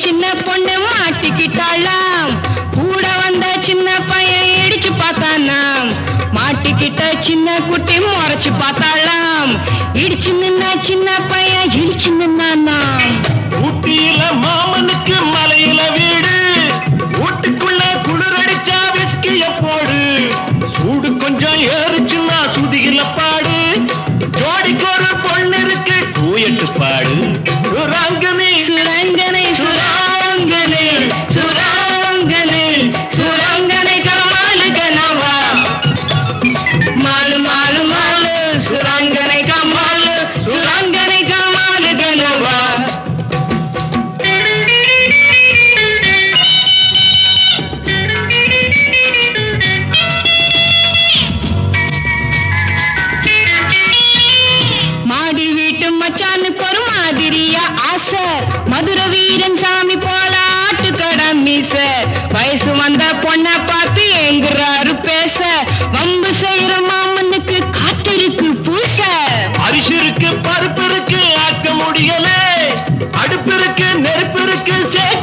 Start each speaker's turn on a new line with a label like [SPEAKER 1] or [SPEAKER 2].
[SPEAKER 1] சின்ன பொண்ணு மாட்டிக்கிட்டாளாம் கூட வந்த சின்ன பையன் இடிச்சு பார்த்தானாம் மாட்டிக்கிட்ட சின்ன குட்டி முறைச்சு பார்த்தாளாம் இடிச்சு நின்ன சின்ன பையன் இடிச்சு நின்னானாம்
[SPEAKER 2] ஊட்டியில மாமனுக்கு மலையில வீடு வீட்டுக்குள்ள குளிர் அடிச்சா விஸ்கிய போடு சூடு கொஞ்சம் ஏறுச்சுன்னா சுதியில பாடு ஜோடிக்கு ஒரு பொண்ணு இருக்கு தூயட்டு பாடு ராங்கனி
[SPEAKER 1] சுரங்கனை சுராங்கனை சுராங்கனை சுரங்கனை கமாலு கனவா மாலு மாலு மாலு சுரங்கனை கமாலு சுரங்கனை கமாலு கனவா மாடி வீட்டு மச்சானுக்கு ஒரு மாதிரியா ஆசை மதுர வீரன் சாமி போல ஆட்டுக்கட மீச வயசு வந்த பொண்ண பார்த்து எங்குறாரு பேச வம்பு செய்யற மாமனுக்கு காத்திருக்கு பூச
[SPEAKER 2] அரிசி இருக்கு பருப்பு இருக்கு ஆக்க முடியல அடுப்பு இருக்கு நெருப்பு இருக்கு சே